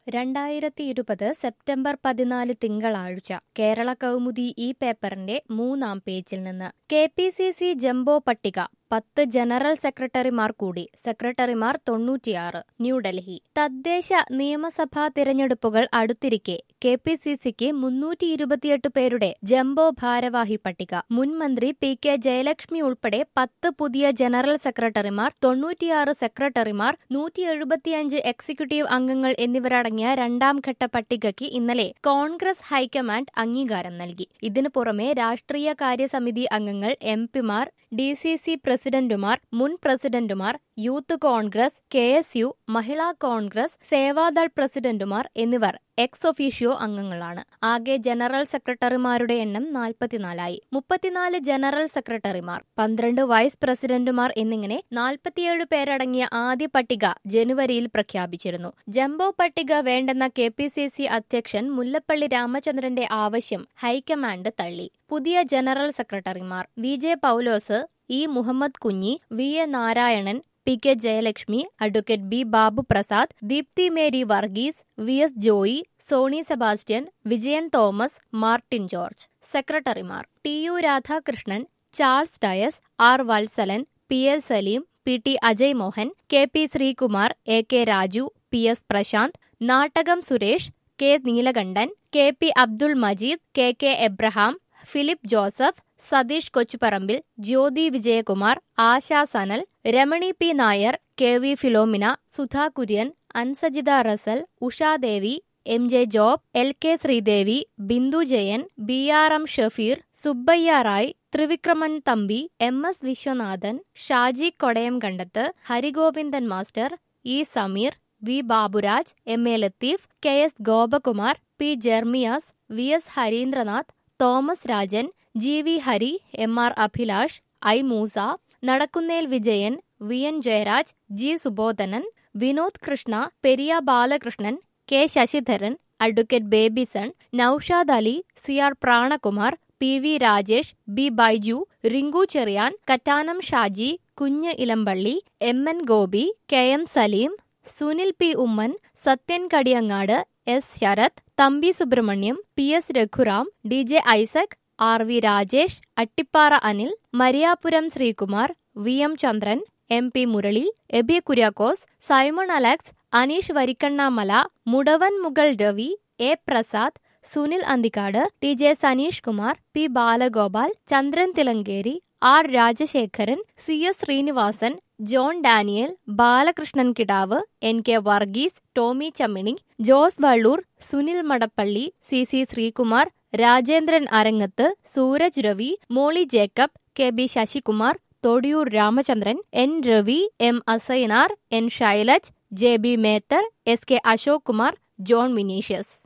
രണ്ടായിരത്തി ഇരുപത് സെപ്റ്റംബർ പതിനാല് തിങ്കളാഴ്ച കേരള കൗമുദി ഈ പേപ്പറിന്റെ മൂന്നാം പേജിൽ നിന്ന് K P C C jumbo പട്ടിക പത്ത് ജനറൽ സെക്രട്ടറിമാർ കൂടി സെക്രട്ടറിമാർ തൊണ്ണൂറ്റിയാറ് ന്യൂഡൽഹി തദ്ദേശ നിയമസഭാ തിരഞ്ഞെടുപ്പുകൾ അടുത്തിരിക്കെ കെ പി സി സിക്ക് മുന്നൂറ്റി ഇരുപത്തിയെട്ട് പേരുടെ ജംബോ ഭാരവാഹി പട്ടിക മുൻ മന്ത്രി പി കെ ജയലക്ഷ്മി ഉൾപ്പെടെ പത്ത് പുതിയ ജനറൽ സെക്രട്ടറിമാർ തൊണ്ണൂറ്റിയാറ് സെക്രട്ടറിമാർ നൂറ്റി എഴുപത്തിയഞ്ച് എക്സിക്യൂട്ടീവ് അംഗങ്ങൾ എന്നിവരടങ്ങിയ രണ്ടാം ഘട്ട പട്ടികയ്ക്ക് ഇന്നലെ കോൺഗ്രസ് ഹൈക്കമാൻഡ് അംഗീകാരം നൽകി ഇതിനു പുറമെ രാഷ്ട്രീയ കാര്യസമിതി അംഗങ്ങൾ എം പിമാർ ഡി സി സി പ്രസിഡന്റുമാർ മുൻ പ്രസിഡന്റുമാർ youth Congress K S U Mahila Congress Sevadal പ്രസിഡന്റുമാർ എന്നിവർ എക്സ് ഒഫീഷ്യോ അംഗങ്ങളാണ് ആകെ ജനറൽ സെക്രട്ടറിമാരുടെ എണ്ണം നാൽപ്പത്തിനാലായി മുപ്പത്തിനാല് ജനറൽ സെക്രട്ടറിമാർ പന്ത്രണ്ട് വൈസ് പ്രസിഡന്റുമാർ എന്നിങ്ങനെ നാൽപ്പത്തിയേഴ് പേരടങ്ങിയ ആദ്യ പട്ടിക ജനുവരിയിൽ പ്രഖ്യാപിച്ചിരുന്നു ജംബോ പട്ടിക വേണ്ടെന്ന കെ പി സി സി അധ്യക്ഷൻ മുല്ലപ്പള്ളി രാമചന്ദ്രന്റെ ആവശ്യം ഹൈക്കമാൻഡ് തള്ളി പുതിയ general secretaries V J Paulose E Muhammad Kunhi V A Narayanan P K Jayalakshmi advocate B Babu Prasad Deepthi Mary Varghese V S Joy Sony Sebastian Vijayan Thomas Martin George secretaries T U Radhakrishnan Charles Dias R Vatsalan P L Saleem P T Ajay Mohan K P Sreekumar A K Raju P S Prashant Nattakam Suresh K Neelakandan K P Abdul Majeed K K Abraham Philip Joseph Satheesh Kochuparambil Jyothi Vijayakumar Asha Sanal Ramani P Nair K V Philomina Sudha Kurian Ansajitha Russell Ushadevi M J Job L K Sreedevi Bindu Jayan B R M Shafeer Subbaiah Rai Thrivikraman Thampi M S Viswanathan Shaji Kodayam Kandath Harigovindan master E Sameer V Baburaj M A Latheef K S Gopakumar P Jermias V S Harindranath Thomas Rajan G V Hari M R Abhilash I Moosa Nadakkunnel Vijayan V N Jayaraj G Subodhanan Vinod Krishna Periya Balakrishnan K Sasidharan advocate Babyson Noushad Ali C R Pranakumar P V Rajesh B Baiju Rinku Cherian Kattanam Shaji Kunju Elampally M N Gopi K M Saleem Sunil P Oommen Sathyan Kadiyangad S Sarath Thampi Subrahmanyam P S Raghuram D J Isaac R V Rajesh Attippara Anil Mariapuram Sreekumar V M Chandran M P Murali Eby Kuriakose Simon Alex Aneesh Varikkannamala Mudavan Mugal Ravi A Prasad Sunil Anthikad T J Saneesh Kumar P Balagopal Chandran Thilankeri R Rajasekharan C S Srinivasan John Daniel Balakrishnan Kidavu N K Varghese Tomy Chammini Jose Valloor Sunil Madappally C C Sreekumar Rajendran Arangath Sooraj Ravi Moly Jacob K B Sasikumar Thodiyoor Ramachandran N Ravi M Asainar N Shailaj J B Mather S K Ashok Kumar John Vinicius